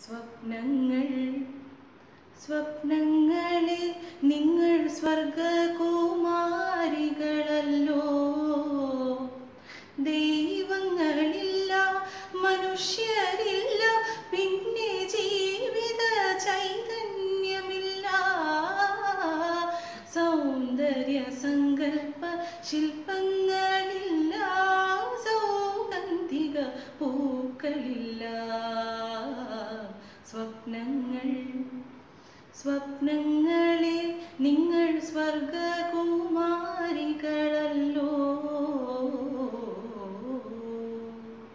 സ്വപ്നങ്ങൾ സ്വപ്നങ്ങളെ നിങ്ങൾ സ്വർഗകുമാരികളല്ലോ ദൈവങ്ങളില്ല മനുഷ്യരില്ല പിന്നെ ജീവിത ചൈതന്യമില്ല സൗന്ദര്യ സങ്കല്പ ശില്പങ്ങളില്ല സൗഗന്ധിക പൂക്കളില്ല സ്വപ്നങ്ങൾ സ്വപ്നങ്ങളെ നിങ്ങൾ സ്വർഗകുമാരികളല്ലോ